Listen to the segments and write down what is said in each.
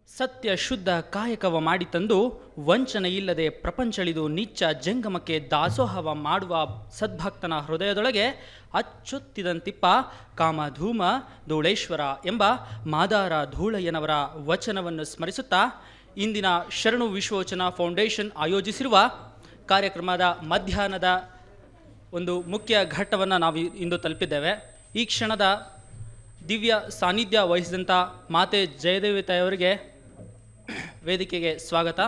ಸತ್ಯ ಶುದ್ಧ ಕಾಯಕವ ಮಾಡಿ ತಂದು ವಂಚನೆ ಇಲ್ಲದೆ ಪ್ರಪಂಚಳಿದು ನಿಚ್ಚ ಜಂಗಮಕ್ಕೆ ದಾಸೋಹವ ಮಾಡುವ ಸದ್ಭಕ್ತನ ಹೃದಯದೊಳಗೆ ಅಚ್ಚೊತ್ತಿದಂತಿಪ್ಪ ಕಾಮಧೂಮ ಧೂಳೇಶ್ವರ ಎಂಬ ಮಾದಾರ ಧೂಳಯ್ಯನವರ ವಚನವನ್ನು ಸ್ಮರಿಸುತ್ತಾ ಇಂದಿನ ಶರಣು ವಿಶ್ವವಚನ ಫೌಂಡೇಶನ್ ಆಯೋಜಿಸಿರುವ ಕಾರ್ಯಕ್ರಮದ ಮಧ್ಯಾಹ್ನದ ಒಂದು ಮುಖ್ಯ ಘಟ್ಟವನ್ನು ನಾವು ಇಂದು ತಲುಪಿದ್ದೇವೆ ಈ ಕ್ಷಣದ ದಿವ್ಯ ಸಾನ್ನಿಧ್ಯ ವಹಿಸಿದಂಥ ಮಾತೆ ಜಯದೇವಿ ತಾಯಿಯವರಿಗೆ ವೇದಿಕೆಗೆ ಸ್ವಾಗತ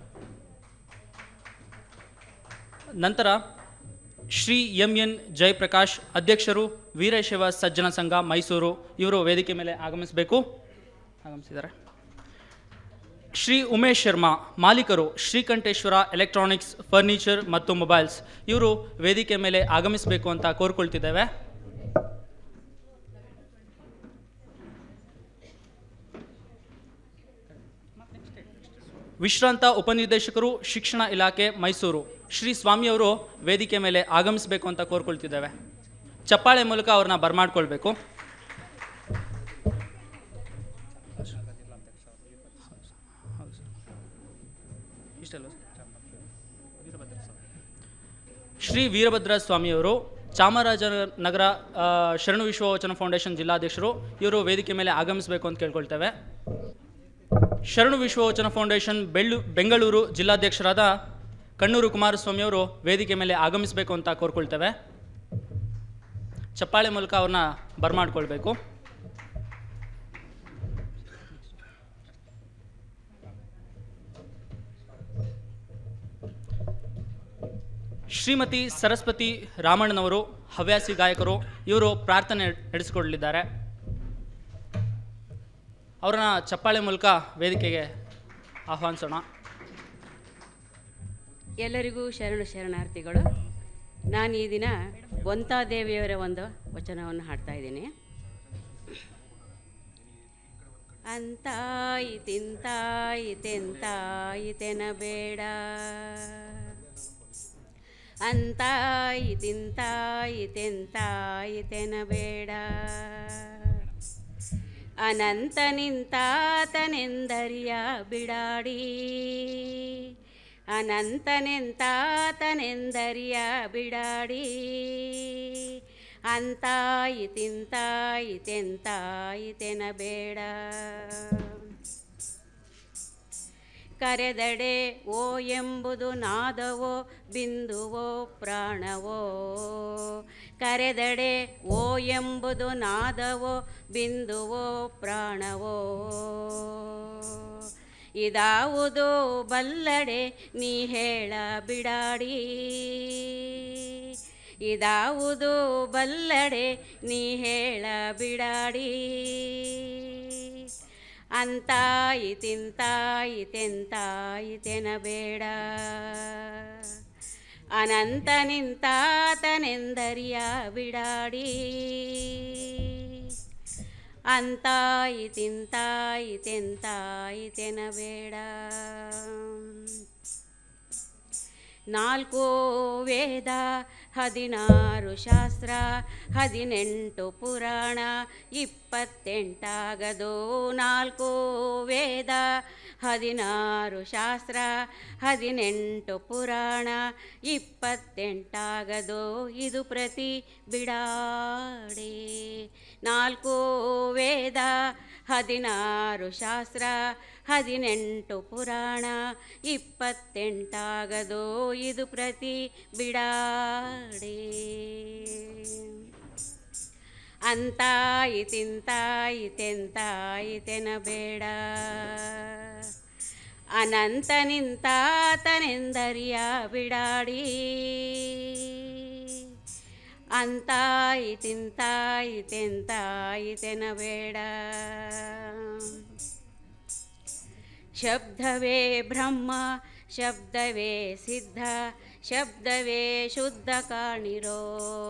ನಂತರ ಶ್ರೀ ಎಂ ಎನ್ ಜಯಪ್ರಕಾಶ್ ಅಧ್ಯಕ್ಷರು ವೀರಶೈವ ಸಜ್ಜನ ಸಂಘ ಮೈಸೂರು ಇವರು ವೇದಿಕೆ ಮೇಲೆ ಆಗಮಿಸಬೇಕು ಆಗಮಿಸಿದ್ದಾರೆ ಶ್ರೀ ಉಮೇಶ್ ಶರ್ಮಾ ಮಾಲೀಕರು ಶ್ರೀಕಂಠೇಶ್ವರ ಎಲೆಕ್ಟ್ರಾನಿಕ್ಸ್ ಫರ್ನಿಚರ್ ಮತ್ತು ಮೊಬೈಲ್ಸ್ ಇವರು ವೇದಿಕೆ ಮೇಲೆ ಆಗಮಿಸಬೇಕು ಅಂತ ಕೋರ್ಕೊಳ್ತಿದ್ದೇವೆ ವಿಶ್ರಾಂತ ಉಪನಿರ್ದೇಶಕರು ಶಿಕ್ಷಣ ಇಲಾಖೆ ಮೈಸೂರು ಶ್ರೀ ಸ್ವಾಮಿಯವರು ವೇದಿಕೆ ಮೇಲೆ ಆಗಮಿಸಬೇಕು ಅಂತ ಕೋರ್ಕೊಳ್ತಿದ್ದೇವೆ ಚಪ್ಪಾಳೆ ಮೂಲಕ ಅವ್ರನ್ನ ಬರಮಾಡ್ಕೊಳ್ಬೇಕು ಶ್ರೀ ವೀರಭದ್ರ ಸ್ವಾಮಿಯವರು ಚಾಮರಾಜನಗರ ಆ, ಶರಣು ವಿಶ್ವವಚನ ಫೌಂಡೇಶನ್ ಜಿಲ್ಲಾಧ್ಯಕ್ಷರು ಇವರು ವೇದಿಕೆ ಮೇಲೆ ಆಗಮಿಸಬೇಕು ಅಂತ ಕೇಳ್ಕೊಳ್ತೇವೆ ಶರಣು ವಿಶ್ವವಚನ ಫೌಂಡೇಶನ್ ಬೆಳ್ಳು ಬೆಂಗಳೂರು ಜಿಲ್ಲಾಧ್ಯಕ್ಷರಾದ ಕಣ್ಣೂರು ಕುಮಾರಸ್ವಾಮಿಯವರು ವೇದಿಕೆ ಮೇಲೆ ಆಗಮಿಸಬೇಕು ಅಂತ ಕೋರ್ಕೊಳ್ತೇವೆ ಚಪ್ಪಾಳೆ ಮೂಲಕ ಅವ್ರನ್ನ ಬರಮಾಡ್ಕೊಳ್ಬೇಕು ಶ್ರೀಮತಿ ಸರಸ್ವತಿ ರಾಮಣ್ಣನವರು ಹವ್ಯಾಸಿ ಗಾಯಕರು ಇವರು ಪ್ರಾರ್ಥನೆ ನಡೆಸಿಕೊಳ್ಳಲಿದ್ದಾರೆ ಅವರನ್ನ ಚಪ್ಪಾಳೆ ಮೂಲಕ ವೇದಿಕೆಗೆ ಆಹ್ವಾನಿಸೋಣ ಎಲ್ಲರಿಗೂ ಶರಣು ಶರಣಾರ್ಥಿಗಳು ನಾನು ಈ ದಿನ ಗೊಂತಾದೇವಿಯವರ ಒಂದು ವಚನವನ್ನು ಹಾಡ್ತಾ ಇದ್ದೀನಿ ಅಂತಾಯಿ ತಿಂತಾಯಿ ತೆಂತಾಯಿ ತೆನಬೇಡ ಅಂತಾಯಿ ತಿಂತಾಯಿ ತೆಂತಾಯಿ ತೆನಬೇಡ ಅನಂತ ನಿಂತಾತನೆಂದರಿಯ ಬಿಡಾಡಿ ಅನಂತನೆಂತಾತನೆಂದರಿಯ ಬಿಡಾಡಿ ಅಂತಾಯಿ ತಿಂತಾಯಿ ತೆಂತಾಯಿ ತೆನಬೇಡ ಕರೆದಡೆ ಓ ಎಂಬುದು ನಾದವೋ ಬಿಂದುವೋ ಪ್ರಾಣವೋ ಕರೆದಡೆ ಓ ಎಂಬುದು ನಾದವೋ ಬಿಂದುವೋ ಪ್ರಾಣವೋ ಇದಾವುದು ಬಲ್ಲಡೆ ನೀ ಹೇಳ ಬಿಡಾಡಿ ಇದಾವುದು ಬಲ್ಲಡೆ ನೀ ಹೇಳ ಬಿಡಾಡಿ ಅಂತಾಯಿ ತಿಂತಾಯಿ ತೆಂತಾಯಿ ತೆನಬೇಡ ಅನಂತ ನಿಂತಾತನೆಂದರಿಯ ಬಿಡಾಡಿ ಅಂತಾಯಿ ತಿಂತಾಯಿ ತೆಂತಾಯಿ ತೆನಬೇಡ ನಾಲ್ಕು ವೇದ ಹದಿನಾರು ಶಾಸ್ತ್ರ ಹದಿನೆಂಟು ಪುರಾಣ ಇಪ್ಪತ್ತೆಂಟಾಗದು ನಾಲ್ಕು ವೇದ ಹದಿನಾರು ಶಾಸ್ತ್ರ ಹದಿನೆಂಟು ಪುರಾಣ ಇಪ್ಪತ್ತೆಂಟಾಗದು ಇದು ಪ್ರತಿ ಬಿಡಾಡಿ ನಾಲ್ಕು ವೇದ ಹದಿನಾರು ಶಾಸ್ತ್ರ ಹದಿನೆಂಟು ಪುರಾಣ ಇಪ್ಪತ್ತೆಂಟಾಗದು ಇದು ಪ್ರತಿ ಬಿಡಾಡಿ ಅಂತಾಯಿ ತಿಂತಾಯಿ ತೆಂತಾಯಿ ತೆನಬೇಡ ಅನಂತ ನಿಂತಾತನೆಂದರಿಯ ಬಿಡಾಡಿ ಅಂತಾಯಿ ತಿಂತಾಯಿ ತೆಂತಾಯಿ ತೆನಬೇಡ ಶಬ್ದವೇ ಬ್ರಹ್ಮ ಶಬ್ದವೇ ಸಿದ್ಧ ಶಬ್ದವೇ ಶುದ್ಧ ಕಾಣಿರೋ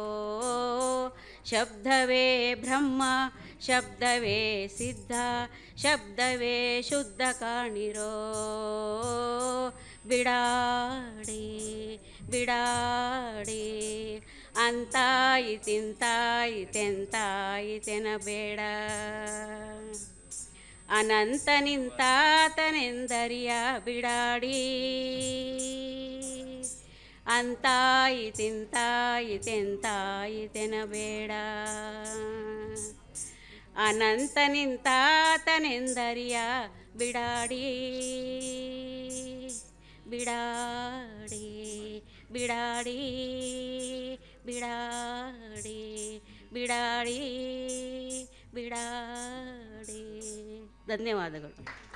ಶಬ್ದವೇ ಬ್ರಹ್ಮ ಶಬ್ದವೇ ಸಿದ್ಧ ಶಬ್ದವೇ ಶುದ್ಧ ಕಾಣಿರೋ ಬಿಡಾಡಿ ಬಿಡಾಡಿ ಅಂತಾಯಿ ತಿಂತಾಯಿ ತೆಂತಾಯಿ ತೆನಬೇಡ ಅನಂತ ನಿಂತಾತನೆಂದರಿಯ ಬಿಡಾಡಿ ಅಂತಾಯಿತಿಂತಾಯಿತೆಂತಾಯಿತೆನಬೇಡ ಅನಂತ ನಿಂತಾತನೆಂದರಿಯ ಬಿಡಾಡಿ ಬಿಡಾಡಿ ಬಿಡಾಡಿ ಬಿಡಾಡಿ ಬಿಡಾಡಿ ಬಿಡಾಡಿ ಧನ್ಯವಾದಗಳು